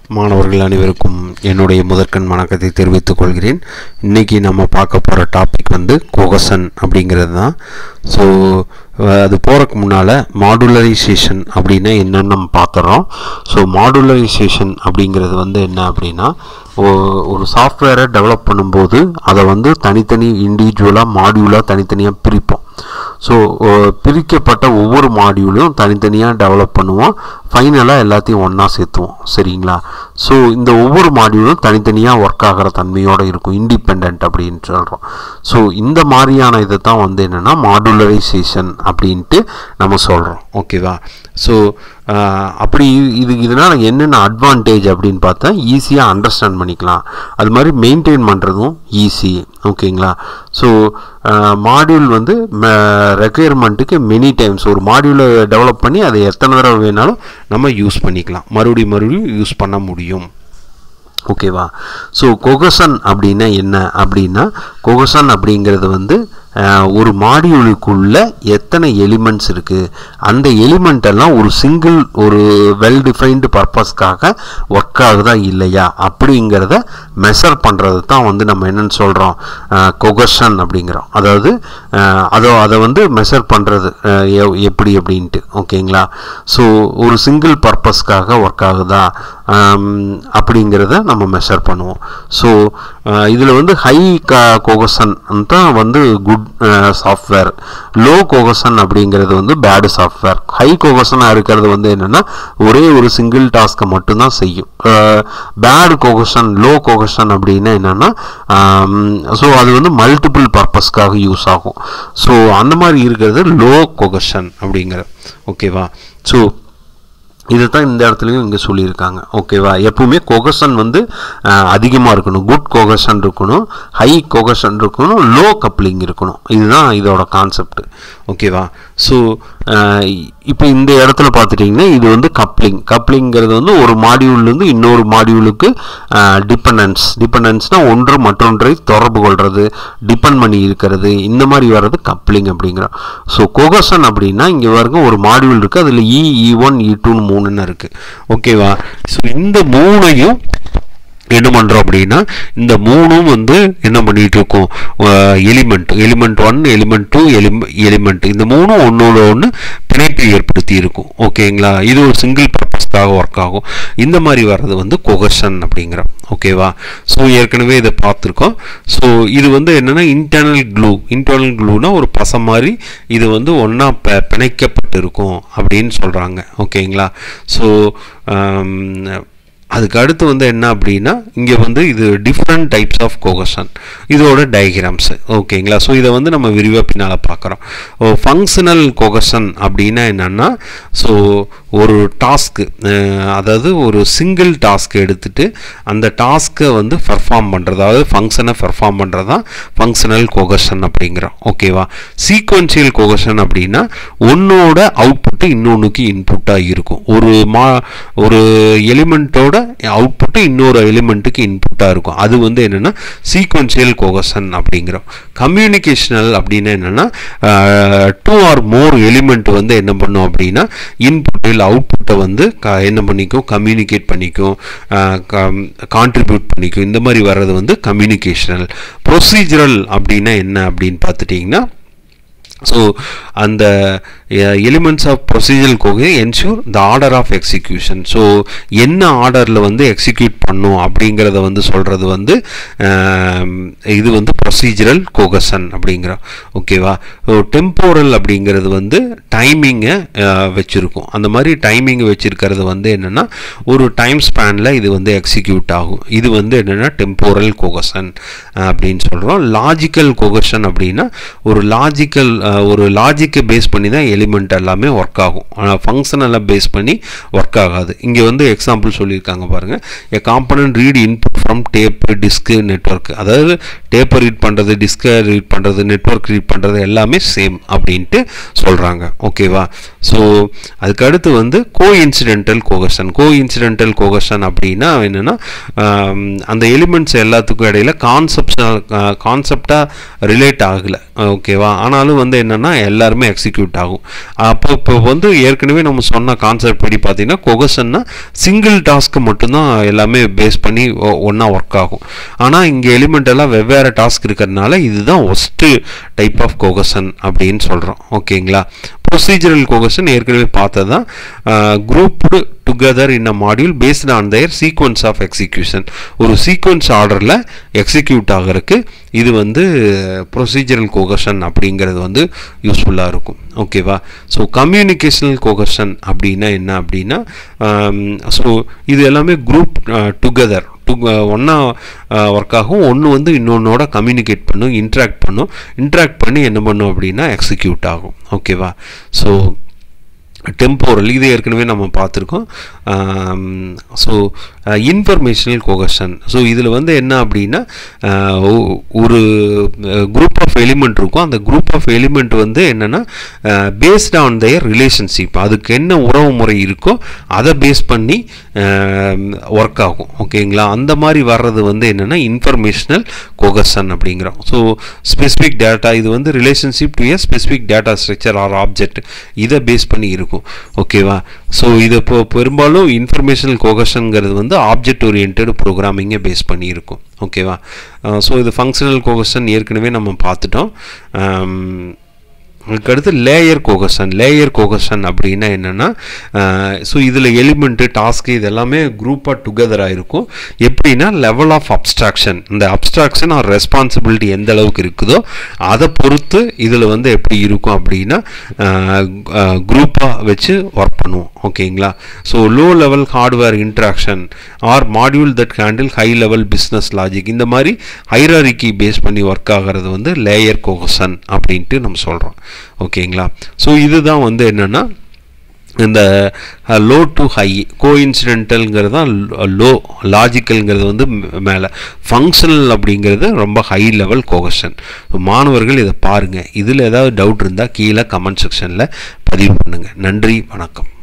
மாணவர்கள் அனைவருக்கும் என்னுடைய முதற்கண் வணக்கத்தை தெரிவித்துக் கொள்கிறேன் இன்றைக்கி நம்ம பார்க்க போகிற டாபிக் வந்து கோகசன் அப்படிங்கிறது தான் ஸோ அது போகிறக்கு முன்னால் மாடுலரைசேஷன் அப்படின்னா என்னன்னு நம்ம பார்த்துறோம் ஸோ மாடுலரைசேஷன் அப்படிங்கிறது வந்து என்ன அப்படின்னா ஒ- ஒரு சாஃப்ட்வேரை டெவலப் பண்ணும்போது அதை வந்து தனித்தனி இண்டிவிஜுவலாக மாடியூலாக தனித்தனியாக பிரிப்போம் ஸோ பிரிக்கப்பட்ட ஒவ்வொரு மாடியூலும் தனித்தனியாக டெவலப் பண்ணுவோம் ஃபைனலாக எல்லாத்தையும் ஒன்றா சேர்த்துவோம் சரிங்களா ஸோ இந்த ஒவ்வொரு மாடியூலும் தனித்தனியாக ஒர்க் ஆகிற தன்மையோடு இருக்கும் இண்டிபெண்ட் அப்படின்னு சொல்கிறோம் ஸோ இந்த மாதிரியான இதை தான் வந்து என்னென்னா மாடுலரைசேஷன் அப்படின்ட்டு நம்ம சொல்கிறோம் ஓகேவா ஸோ அப்படி இது இதனால் என்னென்ன அட்வான்டேஜ் அப்படின்னு பார்த்தா ஈஸியாக அண்டர்ஸ்டாண்ட் பண்ணிக்கலாம் அது மாதிரி மெயின்டைன் பண்ணுறதும் ஈஸி ஓகேங்களா ஸோ மாடியூல் வந்து ரெக்குயர்மெண்ட்டுக்கு மெனி டைம்ஸ் ஒரு மாடியூலை டெவலப் பண்ணி அதை எத்தனை தடவை வேணாலும் நம்ம யூஸ் பண்ணிக்கலாம் மறுபடியும் மறுபடியும் யூஸ் பண்ண முடியும் ஓகேவா ஸோ கொகசன் அப்படின்னா என்ன அப்படின்னா கொகசன் அப்படிங்கிறது வந்து அஹ், ஒரு மாடியூலுக்குள்ள எத்தனை எலிமெண்ட்ஸ் இருக்குது அந்த எலிமெண்ட் எல்லாம் ஒரு சிங்கிள் ஒரு வெல் டிஃபைன்டு பர்பஸ்க்காக ஒர்க் ஆகுதா இல்லையா அப்படிங்கிறத மெஷர் பண்ணுறது தான் வந்து நம்ம என்னன்னு சொல்கிறோம் கொகஷன் அப்படிங்கிறோம் அதாவது அஹ், அதை அதை வந்து மெஷர் பண்ணுறது எப்படி அப்படின்ட்டு ஓகேங்களா ஸோ ஒரு சிங்கிள் பர்பஸ்க்காக ஒர்க் ஆகுதா ஆம், அப்படிங்கிறத நம்ம மெஷர் பண்ணுவோம் ஸோ இதில் வந்து ஹை க கோகசன் தான் வந்து குட் சாஃப்ட்வேர் லோ கோகசன் அப்படிங்கிறது வந்து பேடு சாஃப்ட்வேர் ஹை கோகசனாக இருக்கிறது வந்து என்னென்னா ஒரே ஒரு சிங்கிள் டாஸ்க்கை மட்டும்தான் செய்யும் பேடு கோகசன் லோ கோகசன் அப்படின்னா என்னென்னா ஸோ அது வந்து மல்டிபிள் பர்பஸ்க்காக யூஸ் ஆகும் ஸோ அந்த மாதிரி இருக்கிறது லோ கோகசன் அப்படிங்கிறது ஓகேவா ஸோ இதுதான் இந்த இடத்துலையும் இங்கே சொல்லியிருக்காங்க ஓகேவா எப்பவுமே கொகசன் வந்து அதிகமாக இருக்கணும் குட் கொகசன் இருக்கணும் ஹை கொகசன் இருக்கணும் லோ கப்ளிங் இருக்கணும் இதுதான் இதோட கான்செப்ட் ஓகேவா ஸோ இப்போ இந்த இடத்துல பார்த்துட்டிங்கன்னா இது வந்து கப்ளிங் கப்ளிங்கிறது வந்து ஒரு மாடியூல்லேருந்து இன்னொரு மாடியூலுக்கு டிபெண்டன்ஸ் டிபெண்டன்ஸ்னால் ஒன்று மற்றொன்றை தொடர்பு கொள்வது டிபெண்ட் பண்ணி இருக்கிறது இந்த மாதிரி வர்றது கப்ளிங் அப்படிங்கிறோம் ஸோ கொகசன் அப்படின்னா இங்கே பாருங்க ஒரு மாடியூல் இருக்குது அதில் இ இ ஒன் இ டூன்னு மூணுன்னு இருக்குது ஓகேவா ஸோ இந்த மூணையும் என்ன பண்ணுறோம் அப்படின்னா இந்த மூணும் வந்து என்ன பண்ணிட்டு இருக்கோம் element element one element two element element இந்த மூணும் ஒன்றோட ஒன்று பிணைப்பு ஏற்படுத்தி இருக்கும் ஓகேங்களா இது ஒரு சிங்கிள் பர்பஸ்க்காக ஒர்க் ஆகும் இந்த மாதிரி வர்றது வந்து கொகஷன் அப்படிங்கிறோம் ஓகேவா ஸோ ஏற்கனவே இதை பார்த்துருக்கோம் ஸோ இது வந்து என்னென்னா இன்டர்னல் க்ளூ இன்டர்னல் க்ளூனா ஒரு பசை மாதிரி இது வந்து ஒன்றா ப பிணைக்கப்பட்டு இருக்கும் அப்படின்னு சொல்கிறாங்க ஓகேங்களா ஸோ அதுக்கு அடுத்து வந்து என்ன அப்படின்னா இங்கே வந்து இது டிஃப்ரெண்ட் டைப்ஸ் ஆஃப் கோகஷன் இதோட டயக்ராம்ஸு ஓகேங்களா ஸோ இதை வந்து நம்ம விரிவாக பின்னால் பார்க்குறோம் ஃபங்க்ஷனல் கோகஷன் அப்படின்னா என்னென்னா ஸோ ஒரு டாஸ்க்கு அதாவது ஒரு சிங்கிள் டாஸ்க் எடுத்துட்டு அந்த டாஸ்க்கை வந்து பெர்ஃபார்ம் பண்ணுறது அதாவது ஃபங்க்ஷனை பெர்ஃபார்ம் பண்ணுறது தான் ஃபங்க்ஷனல் கோகஷன் அப்படிங்கிறோம் ஓகேவா சீக்வன்சியல் கோகஷன் அப்படின்னா ஒன்னோட அவுட்புட்டு இன்னொன்றுக்கு இன்புட்டாக இருக்கும் ஒரு மா ஒரு எலிமெண்ட்டோட அவுட்புட்டு இன்னொரு எலிமெண்ட்டுக்கு இன்புட்டாக இருக்கும் அது வந்து என்னென்னா சீக்வன்சியல் கோகஷன் அப்படிங்கிறோம் கம்யூனிகேஷனல் அப்படின்னா என்னென்னா டூ ஆர் மோர் எலிமெண்ட் வந்து என்ன பண்ணும் அப்படின்னா இன்புட் இல்லை அவுட்புட்டை வந்து க என்ன பண்ணிக்கும் கம்யூனிகேட் பண்ணிக்கும் கான்ட்ரிபியூட் பண்ணிக்கும் இந்த மாதிரி வர்றது வந்து கம்யூனிகேஷனல் ப்ரொசீஜரல் அப்படின்னா என்ன அப்படின்னு பார்த்துட்டிங்கன்னா ஸோ அந்த எலிமெண்ட்ஸ் ஆஃப் ப்ரொசீஜரல் கோகே ensure the order of execution so என்ன ஆர்டரில் வந்து எக்ஸிக்யூட் பண்ணும் அப்படிங்கிறத வந்து சொல்கிறது வந்து ஆம், இது வந்து ப்ரொசீஜரல் கோகசன் அப்படிங்கிறோம் ஓகேவா டெம்போரல் அப்படிங்கிறது வந்து டைமிங்கை வச்சுருக்கும் அந்த மாதிரி டைமிங் வச்சுருக்கிறது வந்து என்னென்னா ஒரு டைம் ஸ்பேனில் இது வந்து எக்ஸிக்யூட் ஆகும் இது வந்து என்னென்னா டெம்போரல் கோகசன் அப்படின்னு சொல்கிறோம் லாஜிக்கல் கோகஷன் அப்படின்னா ஒரு லாஜிக்கல் ஒரு லாஜிக்கை பேஸ் பண்ணி தான் எலிமெண்ட் எல்லாமே ஒர்க் ஆகும் ஆனால் ஃபங்க்ஷனெல்லாம் பேஸ் பண்ணி ஒர்க் ஆகாது இங்கே வந்து எக்ஸாம்பிள் சொல்லியிருக்காங்க பாருங்கள் a component read input from tape disk network அதாவது டேப்பை ரீட் பண்ணுறது டிஸ்கை ரீட் பண்ணுறது நெட்ஒர்க் ரீட் பண்ணுறது எல்லாமே சேம் அப்படின்ட்டு சொல்கிறாங்க ஓகேவா ஸோ அதுக்கு அடுத்து வந்து கோ இன்சிடென்டல் கோகஷன் கோ இன்சிடென்டல் கோகஷன் அப்படின்னா என்னென்னா அந்த எலிமெண்ட்ஸ் எல்லாத்துக்கும் இடையில கான்செப்ட் கான்செப்டாக ரிலேட் ஆகலை ஓகேவா ஆனாலும் வந்து வந்து என்னென்னா எல்லாருமே எக்ஸிக்யூட் ஆகும் அப்போ இப்போ வந்து ஏற்கனவே நம்ம சொன்ன கான்செப்ட் படி பார்த்தீங்கன்னா கொகசன்னா சிங்கிள் டாஸ்க்கு மட்டும்தான் எல்லாமே பேஸ் பண்ணி ஒன்றா ஒர்க் ஆகும் ஆனால் இங்கே எலிமெண்ட் எல்லாம் வெவ்வேறு டாஸ்க் இருக்கிறதுனால இதுதான் ஒஸ்ட்டு டைப் ஆஃப் கொகசன் அப்படின்னு சொல்கிறோம் ஓகேங்களா ப்ரொசீஜரல் கோகஷன் ஏற்கனவே பார்த்தது தான் grouped together in a module based on their sequence of execution ஒரு சீக்வன்ஸ் ஆர்டரில் எக்ஸிக்யூட் ஆகிறதுக்கு இது வந்து ப்ரொசீஜரல் கோகஷன் அப்படிங்கிறது வந்து யூஸ்ஃபுல்லாக இருக்கும் ஓகேவா ஸோ கம்யூனிகேஷனல் கோகஷன் அப்படின்னா என்ன அப்படின்னா ஸோ இது எல்லாமே குரூப் டுகெதர் டு ஒன்றா ஒர்க் ஆகும் ஒன்று வந்து இன்னொன்னோட கம்யூனிகேட் பண்ணும் இன்ட்ராக்ட் பண்ணும் இன்ட்ராக்ட் பண்ணி என்ன பண்ணும் அப்படின்னா எக்ஸிக்யூட் ஆகும் ஓகேவா ஸோ டெம்போரல் இது ஏற்கனவே நம்ம பார்த்துருக்கோம் ஸோ இன்ஃபர்மேஷனல் கோகஷன் ஸோ இதில் வந்து என்ன அப்படின்னா ஒரு குரூப் ஆஃப் எலிமெண்ட் இருக்கும் அந்த குரூப் ஆஃப் எலிமெண்ட் வந்து என்னென்னா பேஸ்ட் ஆன் தயர் ரிலேஷன்ஷிப் அதுக்கு என்ன உறவு முறை இருக்கோ அதை பேஸ் பண்ணி ஒர்க் ஆகும் ஓகேங்களா அந்த மாதிரி வர்றது வந்து என்னென்னா இன்ஃபர்மேஷனல் கோகஷன் அப்படிங்கிறோம் ஸோ ஸ்பெசிஃபிக் டேட்டா இது வந்து relationship to a specific data structure or object இதை பேஸ் பண்ணி இருக்கும் ஓகேவா ஸோ இது இப்போ பெரும்பாலும் இன்ஃபர்மேஷனல் கோகஷனுங்கிறது வந்து ஆப்ஜெக்ட் ஓரியன்ட் ப்ரோக்ராமிங்கை பேஸ் பண்ணி இருக்கும் ஓகேவா ஸோ இது ஃபங்க்ஷனல் கோகஷன் ஏற்கனவே நம்ம பார்த்துட்டோம் அதுக்கடுத்து லேயர் கோகஷன் லேயர் கோகஷன் அப்படின்னா என்னென்னா ஸோ இதில் எலிமெண்ட்டு டாஸ்க்கு இது எல்லாமே குரூப்பாக டுகெதராக இருக்கும் எப்படின்னா லெவல் ஆஃப் அப்ஸ்ட்ராக்ஷன் இந்த அப்ஸ்ட்ராக்ஷன் ஆர் ரெஸ்பான்சிபிலிட்டி எந்த அளவுக்கு இருக்குதோ அதை பொறுத்து இதில் வந்து எப்படி இருக்கும் அப்படின்னா குரூப்பாக வச்சு ஒர்க் பண்ணுவோம் ஓகேங்களா so low level hardware interaction or module that handle high level business logic இந்த மாதிரி ஹைராரிக்கி பேஸ் பண்ணி ஒர்க் ஆகிறது வந்து லேயர் கோகஷன் அப்படின்ட்டு நம்ம சொல்கிறோம் ஓகேங்களா ஸோ இதுதான் வந்து என்னென்னா இந்த லோ டு ஹை கோ இன்சிடென்டல்ங்கிறது தான் லோ லாஜிக்கல்ங்கிறது வந்து மேலே ஃபங்க்ஷனல் அப்படிங்கிறது ரொம்ப ஹை லெவல் கோகஷன் மாணவர்கள் இதை பாருங்கள் இதில் ஏதாவது டவுட் இருந்தால் கீழே கமெண்ட் செக்ஷனில் பதிவு பண்ணுங்கள் நன்றி வணக்கம்